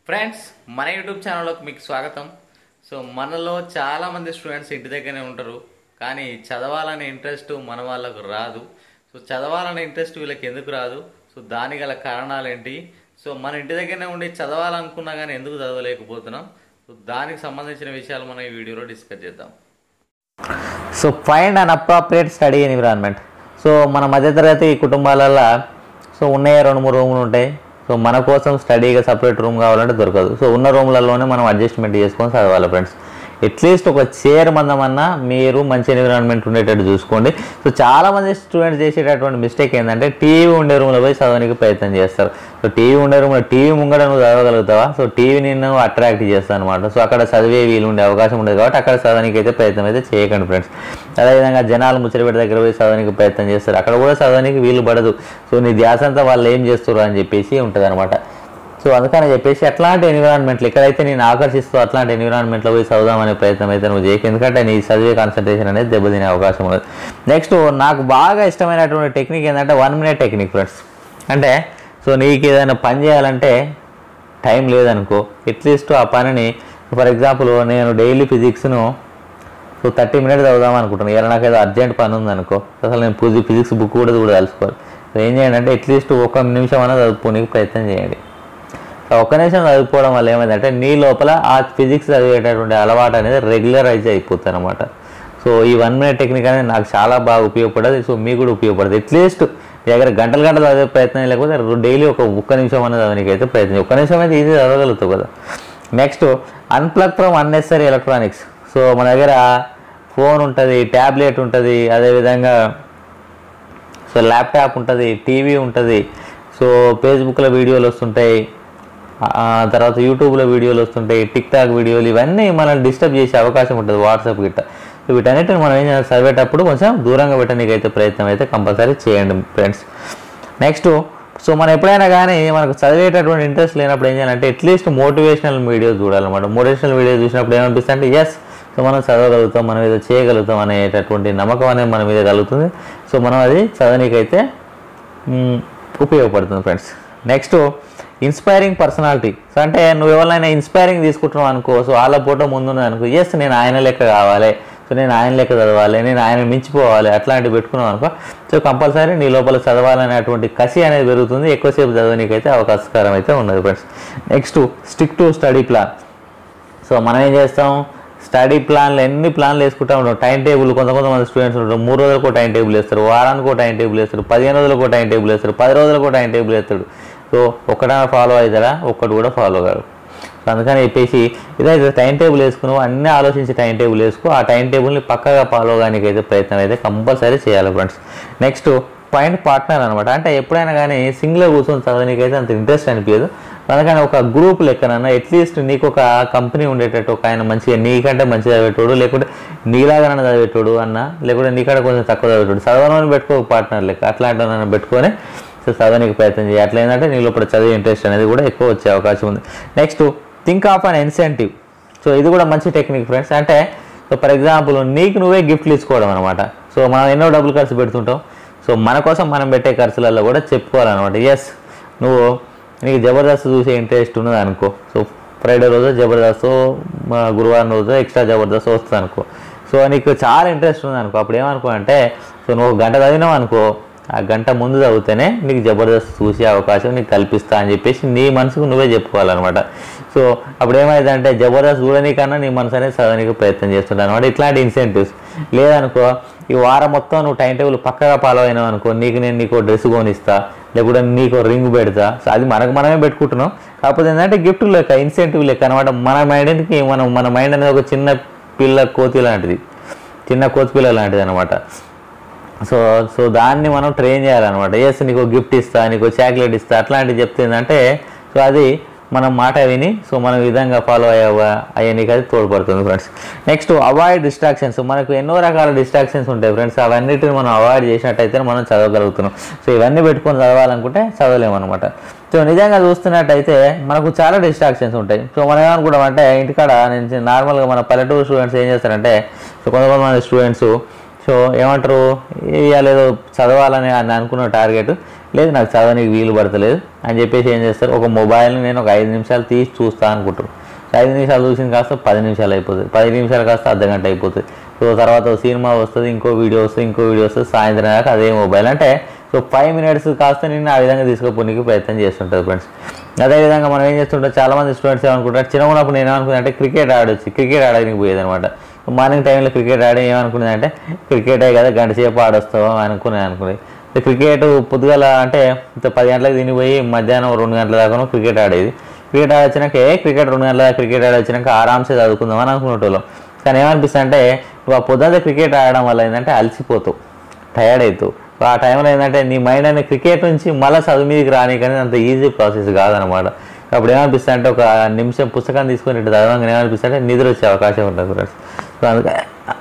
friends మన YouTube ఛానల్లోకి మీకు స్వాగతం సో మనలో చాలా మంది స్టూడెంట్స్ ఇంటి దగ్గరనే ఉంటారు కానీ చదవాలనే ఇంట్రెస్ట్ మన వాళ్ళకు రాదు సో చదవాలనే ఇంట్రెస్ట్ వీళ్ళకి ఎందుకు రాదు సో దానికి గల కారణాలు ఏంటి సో మన ఇంటి దగ్గరనే ఉండి చదవాలనుకున్నా కానీ ఎందుకు చదవలేకపోతున్నాం సో దానికి సంబంధించిన విషయాలు మనం ఈ వీడియోలో డిస్కస్ చేద్దాం so find an appropriate study environment so మన మధ్యతరగతి కుటుంబాలల్లో సో ఉన్నాయే రెండు మూడు రూములు ఉంటాయి సో మన కోసం స్టడీగా సపరేట్ రూమ్ కావాలంటే దొరకదు సో ఉన్న రూమ్లలోనే మనం అడ్జస్ట్మెంట్ చేసుకొని చదవాలి ఫ్రెండ్స్ అట్లీస్ట్ ఒక చైర్ మందమన్నా మీరు మంచి ఎన్విరాన్మెంట్ ఉండేటట్టు చూసుకోండి సో చాలామంది స్టూడెంట్స్ చేసేటటువంటి మిస్టేక్ ఏంటంటే టీవీ ఉండే రూమ్లో పోయి చదవడానికి ప్రయత్నం చేస్తారు సో టీవీ ఉండే రూమ్లో టీవీ ముంగడ నువ్వు చదవగలుగుతావా సో టీవీ నిన్ను అట్రాక్ట్ చేస్తాను అనమాట సో అక్కడ చదివే వీలు ఉండే అవకాశం ఉండదు కాబట్టి అక్కడ చదవడానికి అయితే ప్రయత్నం అయితే చేయకండి ఫ్రెండ్స్ అదేవిధంగా జనాలు ముచ్చటపెట్టి దగ్గర పోయి చదవడానికి ప్రయత్నం చేస్తారు అక్కడ కూడా చదవడానికి వీలు పడదు సో నీ ధ్యాస అంతా వాళ్ళు ఏం చేస్తారు అని చెప్పేసి ఉంటుంది అనమాట సో అందుకని చెప్పేసి అట్లాంటి ఎన్విరాన్మెంట్లు ఎక్కడైతే నేను ఆకర్షిస్తూ అట్లాంటి ఎన్విరాన్మెంట్లో పోయి చదువుదామనే ప్రయత్నం అయితే నువ్వు చేయకు ఎందుకంటే నీ చదివే కాన్సన్ట్రేషన్ అనేది దెబ్బతినే అవకాశం ఉంది నెక్స్ట్ నాకు బాగా ఇష్టమైనటువంటి టెక్నిక్ ఏంటంటే వన్ మినిట్ టెక్నిక్ ఫ్రెండ్స్ అంటే సో నీకు ఏదైనా పని చేయాలంటే టైం లేదనుకో అట్లీస్ట్ ఆ పనిని ఫర్ ఎగ్జాంపుల్ నేను డైలీ ఫిజిక్స్ను సో థర్టీ మినిట్స్ చదువుదాం అనుకుంటున్నాను ఇలా నాకు ఏదో అర్జెంట్ పని ఉంది అసలు నేను పూజ ఫిజిక్స్ బుక్ కూడా కూడా తెలుసుకోవాలి సో ఏం చేయండి అంటే అట్లీస్ట్ ఒక నిమిషం అనేది చదువుకోనికి ప్రయత్నం చేయండి సో ఒక్క నిమిషం చదువుకోవడం వల్ల ఏమైందంటే నీ లోపల ఆ ఫిజిక్స్ చదివేటటువంటి అలవాటు అనేది రెగ్యులరైజ్ అయిపోతుంది అనమాట సో ఈ వన్ మినిట్ టెక్నిక్ అనేది నాకు చాలా బాగా ఉపయోగపడదు సో మీకు కూడా ఉపయోగపడుతుంది అట్లీస్ట్ మీ దగ్గర గంటలు గంటలు చదివే ప్రయత్నం లేకపోతే డైలీ ఒక ఒక్క నిమిషం అనేది చదవడానికి అయితే ప్రయత్నం ఒక్క నిమిషం అయితే ఈజీ చదవగలుగుతావు కదా next unplug from unnecessary electronics so మన దగ్గర ఫోన్ ఉంటుంది ట్యాబ్లెట్ ఉంటుంది అదేవిధంగా సో ల్యాప్టాప్ ఉంటుంది టీవీ ఉంటుంది సో ఫేస్బుక్లో వీడియోలు వస్తుంటాయి ఆ తర్వాత యూట్యూబ్లో వీడియోలు వస్తుంటాయి టిక్ టాక్ వీడియోలు ఇవన్నీ మనల్ని డిస్టర్బ్ చేసే అవకాశం ఉంటుంది వాట్సాప్ గిట్ట సో వీటన్నిటిని మనం ఏం చేయాలి చదివేటప్పుడు కొంచెం దూరంగా పెట్టడానికి అయితే ప్రయత్నం అయితే కంపల్సరీ చేయండి ఫ్రెండ్స్ నెక్స్ట్ సో మనం ఎప్పుడైనా కానీ మనకు చదివేటటువంటి ఇంట్రెస్ట్ లేనప్పుడు ఏం చేయాలంటే అట్లీస్ట్ మోటివేషనల్ వీడియోస్ చూడాలన్నమాట మోటివేషనల్ వీడియోస్ చూసినప్పుడు ఏమనిపిస్తుంది అంటే ఎస్ సో మనం చదవగలుగుతాం మనం ఏదో చేయగలుగుతాం అనేటటువంటి నమ్మకం అనేది మన మీద కలుగుతుంది సో మనం అది చదవనీకైతే మ్, ఉపయోగపడుతుంది friends next inspiring personality so అంటే నువ్వు ఎవరినైనా ఇన్స్పైరింగ్ తీసుకుంటున్నావు అనుకో సో వాళ్ళ ఫోటో ముందున్నది అనుకో ఎస్ నేను ఆయన లెక్క కావాలి సో నేను ఆయన లెక్క చదవాలి నేను ఆయన మించిపోవాలి అట్లాంటివి పెట్టుకున్నావు అనుకో సో కంపల్సరీ నీ లోపల చదవాలనేటువంటి కసి అనేది పెరుగుతుంది ఎక్కువసేపు చదవనీకైతే అవకాశకరం అయితే ఉన్నది friends next stick to study plan so మనం ఏం చేస్తాం స్టడీ ప్లాన్లు ఎన్ని ప్లాన్లు వేసుకుంటా ఉంటాం టైం టేబుల్ కొంత కొంతమంది స్టూడెంట్స్ ఉంటారు మూడు రోజులకు టైం టేబుల్ వేస్తారు వారానికి టైం టేబుల్ వేస్తారు పదిహేను రోజులకు టైం టేబుల్ వేస్తారు పది రోజులకు టైం టేబుల్ వేస్తాడు సో ఒక్కటైనా ఫాలో అవుతాడా ఒక్కటి కూడా ఫాలో కాదు సో అందుకని చెప్పేసి ఇదైతే టైం టేబుల్ వేసుకున్నావు అన్నీ ఆలోచించి టైం టేబుల్ వేసుకో ఆ టైం టేబుల్ని పక్కగా ఫాలో కానీ అయితే ప్రయత్నం అయితే కంపల్సరీ చేయాలి ఫ్రెండ్స్ నెక్స్ట్ పాయింట్ పార్ట్నర్ అనమాట అంటే ఎప్పుడైనా కానీ సింగిల్గా కూర్చొని చదవనీకైతే అంత ఇంట్రెస్ట్ అనిపించదు అందుకని ఒక గ్రూప్ లెక్కనన్నా అట్లీస్ట్ నీకు ఒక కంపెనీ ఉండేటట్టు ఒక ఆయన మంచిగా నీకంటే మంచిగా చదివేటోడు లేకుంటే నీలాగానన్నా చదివేటోడు అన్న లేకుంటే నీకంటే కొంచెం తక్కువ చదివేటోడు చదవనని పెట్టుకో పార్ట్నర్ లెక్క అట్లాంటి పెట్టుకొని సో చదవనికి ప్రయత్నం చేయి అట్లా ఏంటంటే నీ లోపల చదివే ఇంట్రెస్ట్ అనేది కూడా ఎక్కువ వచ్చే అవకాశం ఉంది next think of an incentive so ఇది కూడా మంచి టెక్నిక్ ఫ్రెండ్స్ అంటే సో ఫర్ ఎగ్జాంపుల్ నీకు నువ్వే గిఫ్ట్లు ఇచ్చుకోవడం అనమాట సో మనం ఎన్నో డబ్బులు ఖర్చు పెడుతుంటాం సో మన కోసం మనం పెట్టే ఖర్చులలో కూడా చెప్పుకోవాలన్నమాట ఎస్ నువ్వు నీకు జబర్దస్త్ చూసే ఇంట్రెస్ట్ ఉన్నది అనుకో సో ఫ్రైడే రోజు జబర్దస్త్ మా గురువారం రోజు ఎక్స్ట్రా జబర్దస్త్ వస్తుంది అనుకో సో నీకు చాలా ఇంట్రెస్ట్ ఉంది అనుకో అప్పుడు ఏమనుకో అంటే సో నువ్వు ఒక గంట చదివినావు అనుకో ఆ గంట ముందు చదివితేనే నీకు జబర్దస్త్ చూసే అవకాశం నీకు కల్పిస్తా అని చెప్పేసి నీ మనసుకు నువ్వే చెప్పుకోవాలన్నమాట సో అప్పుడు ఏమైందంటే జబర్దస్త్ చూడనీకన్నా నీ మనసు అనేది చదవనీకి ప్రయత్నం చేస్తుంటాను అనమాట ఇట్లాంటి ఇన్సెంటివ్స్ లేదనుకో ఈ వారం మొత్తం నువ్వు టైం టేబుల్ పక్కగా ఫాలో అయినావు అనుకో నీకు నేను నీకు డ్రెస్ కొనిస్తా లేకుంటే నీకు రింగ్ పెడతా సో అది మనకు మనమే పెట్టుకుంటున్నాం కాకపోతే ఏంటంటే గిఫ్ట్ లెక్క ఇన్సెంటివ్ లెక్క అనమాట మన మైండ్కి మనం మన మైండ్ అనేది ఒక చిన్న పిల్ల కోతి లాంటిది చిన్న కోతి పిల్ల లాంటిది అనమాట సో సో దాన్ని మనం ట్రైన్ చేయాలన్నమాట ఎస్ నీకు గిఫ్ట్ ఇస్తా నీకు చాక్లెట్ ఇస్తా అట్లాంటివి చెప్తే ఏంటంటే సో అది మనం మాట విని సో మనం ఈ విధంగా ఫాలో అయ్యే అయ్యనీకి అది తోడ్పడుతుంది ఫ్రెండ్స్ నెక్స్ట్ అవాయిడ్ డిస్ట్రాక్షన్స్ మనకు ఎన్నో రకాల డిస్ట్రాక్షన్స్ ఉంటాయి ఫ్రెండ్స్ అవన్నిటిని మనం అవాయిడ్ చేసినట్టయితే మనం చదవగలుగుతున్నాం సో ఇవన్నీ పెట్టుకొని చదవాలనుకుంటే చదవలేము అనమాట సో నిజంగా చూస్తున్నట్టయితే మనకు చాలా డిస్ట్రాక్షన్స్ ఉంటాయి సో మనం ఏమనుకుంటాం అంటే ఇంటికాడ నేను నార్మల్గా మన పల్లెటూరు స్టూడెంట్స్ ఏం చేస్తారంటే సో కొంతమంది స్టూడెంట్స్ సో ఏమంటారు ఇవాళ ఏదో చదవాలని అని అనుకున్న టార్గెట్ లేదు నాకు చదవనికి వీలు పడతలేదు అని చెప్పేసి ఏం చేస్తారు ఒక మొబైల్ని నేను ఒక ఐదు నిమిషాలు తీసి చూస్తా అనుకుంటారు ఐదు నిమిషాలు చూసింది కాస్త పది నిమిషాలు అయిపోతుంది పది నిమిషాలు కాస్త అర్ధ గంట అయిపోతుంది సో తర్వాత ఒక సినిమా వస్తుంది ఇంకో వీడియో వస్తుంది ఇంకో వీడియో వస్తుంది సాయంత్రం దాకా అదే మొబైల్ అంటే సో ఫైవ్ మినిట్స్ కాస్త నేను ఆ విధంగా తీసుకుపోనికి ప్రయత్నం చేస్తుంటారు ఫ్రెండ్స్ అదేవిధంగా మనం ఏం చేస్తుంటాం చాలా మంది స్టూడెంట్స్ ఏమనుకుంటారు చిన్న ఉన్నప్పుడు నేను ఏమనుకున్నా అంటే క్రికెట్ ఆడొచ్చు క్రికెట్ ఆడడానికి పోయేది అనమాట మార్నింగ్ టైంలో క్రికెట్ ఆడి ఏమనుకునేది అంటే క్రికెటే కదా గంట సేపు ఆడొస్తావు అనుకునేది అనుకునేది క్రికెట్ పొద్దుగాల అంటే ఇంత పది గంటలకు తినిపోయి మధ్యాహ్నం రెండు గంటల దాకా క్రికెట్ ఆడేది క్రికెట్ ఆడొచ్చినాక ఏ క్రికెట్ రెండు గంటల దాకా క్రికెట్ ఆడొచ్చినాక ఆరామ్సే చదువుకుందాం అని అనుకునేటోళ్ళం కానీ ఏమనిపిస్తుంది అంటే నువ్వు ఆ పొద్దున్న క్రికెట్ ఆడడం వల్ల ఏంటంటే అలసిపోతావు టయర్డ్ అవుతావు ఆ టైంలో ఏంటంటే నీ మైండ్ అనేది క్రికెట్ నుంచి మళ్ళీ చదువు మీదకి రానికని అంత ఈజీ ప్రాసెస్ కాదనమాట అప్పుడు ఏమనిపిస్తుంది అంటే ఒక నిమిషం పుస్తకం తీసుకొని ఇటు చదవంగానే ఏమనిపిస్తుంది అంటే నిద్ర వచ్చే అవకాశం ఉంటుంది ఫ్రెండ్స్ సో అందుకని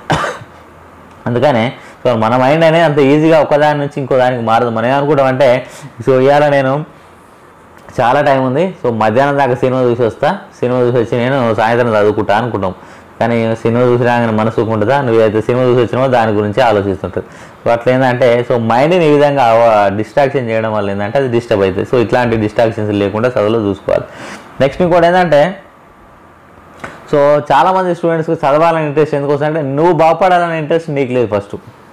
అందుకనే సో మన మైండ్ అనేది అంత ఈజీగా ఒకదాని నుంచి ఇంకో దానికి మారదు మనం ఏమనుకుంటాం అంటే సో ఇవాళ నేను చాలా టైం ఉంది సో మధ్యాహ్నం దాకా సినిమా చూసి వస్తా సినిమా చూసి వచ్చి నేను సాయంత్రం చదువుకుంటా అనుకుంటాం కానీ సినిమా చూసి రాగానే మనసు ఒప్పుకుంటుందా నువ్వైతే సినిమా చూసి వచ్చినావో దాని గురించి ఆలోచిస్తుంటుంది సో అట్లా ఏంటంటే సో మైండ్ని ఈ విధంగా డిస్ట్రాక్షన్ చేయడం వల్ల ఏంటంటే అది డిస్టర్బ్ అవుతుంది సో ఇట్లాంటి డిస్ట్రాక్షన్స్ లేకుండా చదువులో చూసుకోవాలి నెక్స్ట్ ఇంకోటి ఏంటంటే సో చాలామంది స్టూడెంట్స్కి చదవాలని ఇంట్రెస్ట్ ఎందుకోసం అంటే నువ్వు బాగుపడాలనే ఇంట్రెస్ట్ నీకు లేదు ఫస్ట్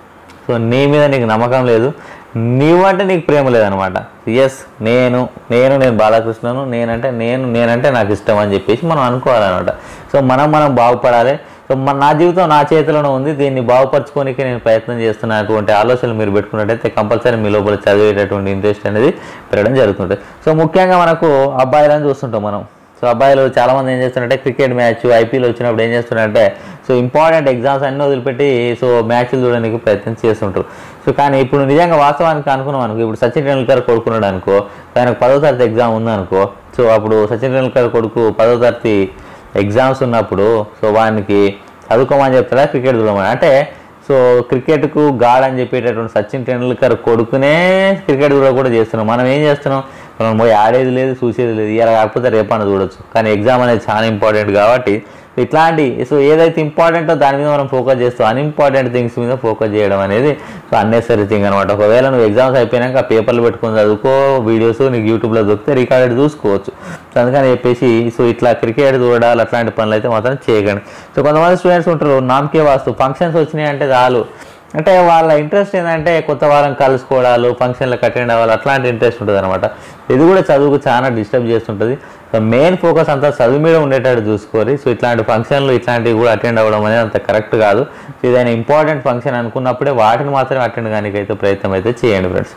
సో నీ మీద నీకు నమ్మకం లేదు నీవంటే నీకు ప్రేమ లేదనమాట ఎస్ నేను నేను నేను బాలకృష్ణను నేనంటే నేను నేనంటే నాకు ఇష్టం అని చెప్పేసి మనం అనుకోవాలన్నమాట సో మనం మనం బాగుపడాలి సో మన నా జీవితం నా చేతిలోనే ఉంది దీన్ని బాగుపరచుకోనికి నేను ప్రయత్నం చేస్తున్నటువంటి ఆలోచనలు మీరు పెట్టుకున్నట్టయితే కంపల్సరీ మీ లోపల చదివేటటువంటి ఇంట్రెస్ట్ అనేది పెరగడం జరుగుతుంటుంది సో ముఖ్యంగా మనకు అబ్బాయిలను చూస్తుంటాం మనం సో అబ్బాయిలు చాలా మంది ఏం చేస్తున్నారంటే క్రికెట్ మ్యాచ్ ఐపీఎల్ వచ్చినప్పుడు ఏం చేస్తున్నారంటే సో ఇంపార్టెంట్ ఎగ్జామ్స్ అన్నీ వదిలిపెట్టి సో మ్యాచ్లు చూడడానికి ప్రయత్నం చేస్తుంటారు సో కానీ ఇప్పుడు నిజంగా వాస్తవానికి అనుకున్నాం అనుకో ఇప్పుడు సచిన్ టెండూల్కర్ కొడుకున్నాడు అనుకో ఆయనకు పదో తరగతి ఎగ్జామ్ ఉందనుకో సో అప్పుడు సచిన్ టెండూల్కర్ కొడుకు పదో తరగతి ఎగ్జామ్స్ ఉన్నప్పుడు సో వానికి చదువుకోమని చెప్తారా క్రికెట్ చూడమని అంటే సో క్రికెట్కు గాడ్ అని చెప్పేటటువంటి సచిన్ టెండూల్కర్ కొడుకునే క్రికెట్ కూడా కూడా చేస్తున్నాం మనం ఏం చేస్తున్నాం మనం పోయి ఆడేది లేదు చూసేది లేదు ఇలా కాకపోతే రేపన్న చూడొచ్చు కానీ ఎగ్జామ్ అనేది చాలా ఇంపార్టెంట్ కాబట్టి ఇట్లాంటి సో ఏదైతే ఇంపార్టెంటో దాని మీద మనం ఫోకస్ చేస్తాం అన్ఇంపార్టెంట్ థింగ్స్ మీద ఫోకస్ చేయడం అనేది సో అన్నెసరీ థింగ్ అనమాట ఒకవేళ నువ్వు ఎగ్జామ్స్ అయిపోయినాక ఆ పేపర్లు పెట్టుకొని చదువుకో వీడియోస్ నీకు యూట్యూబ్లో దొరికితే రికార్డెడ్ చూసుకోవచ్చు సో అందుకని చెప్పేసి సో ఇట్లా క్రికెట్ చూడాలి అట్లాంటి పనులు అయితే మాత్రం చేయకండి సో కొంతమంది స్టూడెంట్స్ ఉంటారు నామకే వాస్తు ఫంక్షన్స్ వచ్చినాయి అంటే చాలు అంటే వాళ్ళ ఇంట్రెస్ట్ ఏంటంటే కొత్త వారం కలుసుకోవడాలు ఫంక్షన్లకు అటెండ్ అవ్వాలి అట్లాంటి ఇంట్రెస్ట్ ఉంటుంది అనమాట ఇది కూడా చదువుకు చాలా డిస్టర్బ్ చేస్తుంటుంది సో మెయిన్ ఫోకస్ అంతా చదువు మీద ఉండేటట్టు చూసుకోరి సో ఇట్లాంటి ఫంక్షన్లు ఇట్లాంటివి కూడా అటెండ్ అవ్వడం అనేది అంత కరెక్ట్ కాదు సో ఏదైనా ఇంపార్టెంట్ ఫంక్షన్ అనుకున్నప్పుడే వాటిని మాత్రమే అటెండ్ కానికి అయితే ప్రయత్నం అయితే చేయండి ఫ్రెండ్స్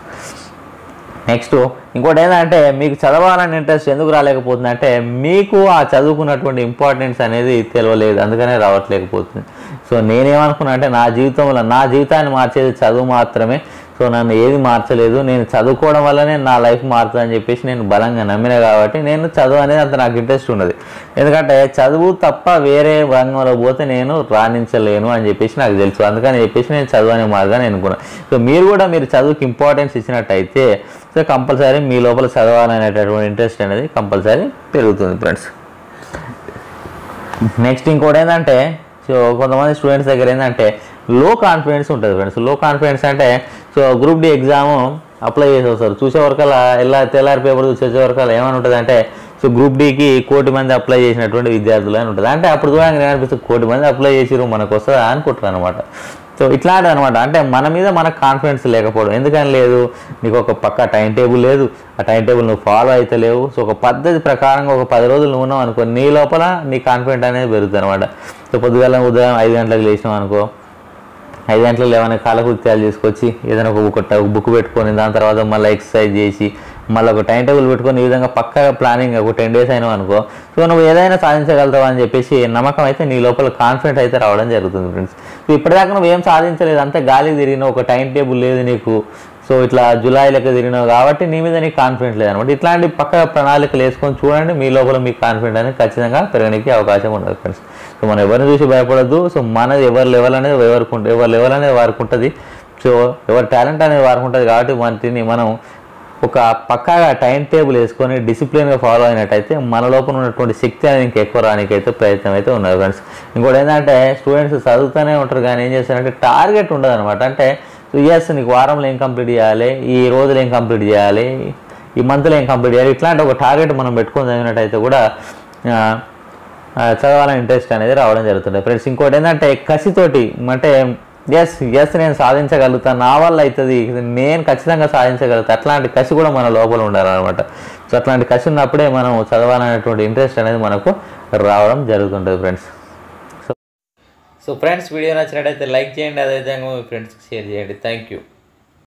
నెక్స్ట్ ఇంకోటి ఏంటంటే మీకు చదవాలని ఇంట్రెస్ట్ ఎందుకు రాలేకపోతుంది అంటే మీకు ఆ చదువుకున్నటువంటి ఇంపార్టెన్స్ అనేది తెలియలేదు అందుకనే రావట్లేకపోతుంది సో నేనేమనుకున్నా అంటే నా జీవితంలో నా జీవితాన్ని మార్చేది చదువు మాత్రమే సో నన్ను ఏది మార్చలేదు నేను చదువుకోవడం వల్లనే నా లైఫ్ మారుతుందని చెప్పేసి నేను బలంగా నమ్మిన కాబట్టి నేను చదువు అనేది అంత నాకు ఇంట్రెస్ట్ ఉన్నది ఎందుకంటే చదువు తప్ప వేరే రంగంలో పోతే నేను రాణించలేను అని చెప్పేసి నాకు తెలుసు అందుకని చెప్పేసి నేను చదువు అనే మార్గాన్ని ఎన్నుకున్నాను సో మీరు కూడా మీరు చదువుకి ఇంపార్టెన్స్ ఇచ్చినట్టయితే సో కంపల్సరీ మీ లోపల చదవాలనేటటువంటి ఇంట్రెస్ట్ అనేది కంపల్సరీ పెరుగుతుంది ఫ్రెండ్స్ నెక్స్ట్ ఇంకోటి ఏంటంటే సో కొంతమంది స్టూడెంట్స్ దగ్గర ఏంటంటే లో కాన్ఫిడెన్స్ ఉంటుంది ఫ్రెండ్స్ లో కాన్ఫిడెన్స్ అంటే so group D exam apply చేసి వస్తారు చూసే వరకల్లా ఎలా తెల్లారి పేపర్ చూసి వచ్చే వరకల్లా ఏమని ఉంటుంది అంటే సో గ్రూప్ డికి కోటి మంది అప్లై చేసినటువంటి విద్యార్థులు అని ఉంటుంది అంటే అప్పుడు చూడంగానే ఏమనిపిస్తుంది కోటి మంది అప్లై చేసిరు మనకు వస్తుందా అనుకుంటారు అనమాట సో ఇట్లాంటిది అనమాట అంటే మన మీద మనకు కాన్ఫిడెన్స్ లేకపోవడం ఎందుకని లేదు నీకు ఒక పక్క టైం టేబుల్ లేదు ఆ టైం టేబుల్ నువ్వు ఫాలో అయితే లేవు సో ఒక పద్ధతి ప్రకారంగా ఒక పది రోజులు నువ్వు ఉన్నావు అనుకో నీ లోపల నీ కాన్ఫిడెంట్ అనేది పెరుగుతుంది అనమాట సో పొద్దుగాల ఉదయం ఐదు గంటలకు లేచినావు అనుకో ఐదు గంటలకు లేవని కాలకృత్యాలు తీసుకొచ్చి ఏదైనా ఒక బుక్ ఒక బుక్ పెట్టుకొని దాని తర్వాత మళ్ళీ ఎక్సర్సైజ్ చేసి మళ్ళీ ఒక టైం టేబుల్ పెట్టుకొని ఈ విధంగా పక్కగా ప్లానింగ్ ఒక టెన్ డేస్ అయినావు అనుకో సో నువ్వు ఏదైనా సాధించగలుగుతావు అని చెప్పేసి నమ్మకం అయితే నీ లోపల కాన్ఫిడెంట్ అయితే రావడం జరుగుతుంది ఫ్రెండ్స్ సో ఇప్పటిదాకా నువ్వు ఏం సాధించలేదు అంతే గాలికి తిరిగిన ఒక టైం టేబుల్ లేదు నీకు సో ఇట్లా జూలై లెక్క తిరిగినావు కాబట్టి నీ మీద నీకు కాన్ఫిడెంట్ లేదనమాట ఇట్లాంటి పక్క ప్రణాళికలు వేసుకొని చూడండి మీ లోపల మీకు కాన్ఫిడెంట్ అనేది ఖచ్చితంగా పెరగడానికి అవకాశం ఉండదు ఫ్రెండ్స్ సో మనం ఎవరిని చూసి భయపడద్దు సో మనది ఎవరి లెవెల్ అనేది ఎవరికి ఉంటుంది ఎవరి లెవెల్ అనేది వారికి ఉంటుంది సో ఎవరి టాలెంట్ అనేది వారికి ఉంటుంది కాబట్టి వాటిని మనం ఒక పక్కాగా టైం టేబుల్ వేసుకొని డిసిప్లిన్గా ఫాలో అయినట్టయితే మన లోపల ఉన్నటువంటి శక్తి అనేది ఇంకా ఎక్కువ రానికైతే ప్రయత్నం అయితే ఉన్నది ఫ్రెండ్స్ ఇంకోటి ఏంటంటే స్టూడెంట్స్ చదువుతూనే ఉంటారు కానీ ఏం చేస్తారంటే టార్గెట్ ఉండదు అనమాట అంటే సో సో ఎస్ నీకు వారంలో ఏం కంప్లీట్ చేయాలి ఈ రోజులు ఏం కంప్లీట్ చేయాలి ఈ మంత్లో ఏం కంప్లీట్ చేయాలి ఇట్లాంటి ఒక టార్గెట్ మనం పెట్టుకొని చదివినట్టయితే కూడా ఆ, ఆ, చదవాలని ఇంట్రెస్ట్ అనేది రావడం జరుగుతుంది ఫ్రెండ్స్ ఇంకోటి ఏంటంటే కసితోటి అంటే ఎస్ ఎస్ నేను సాధించగలుగుతాను నా వల్ల అవుతుంది ఇది నేను ఖచ్చితంగా సాధించగలుగుతా అట్లాంటి కసి కూడా మన లోపల ఉండాలన్నమాట సో అట్లాంటి కసి ఉన్నప్పుడే మనం చదవాలనేటువంటి ఇంట్రెస్ట్ అనేది మనకు రావడం జరుగుతుంటుంది ఫ్రెండ్స్ సో ఫ్రెండ్స్ వీడియో నచ్చినట్టయితే లైక్ చేయండి అదేవిధంగా మీ ఫ్రెండ్స్కి షేర్ చేయండి థ్యాంక్ యూ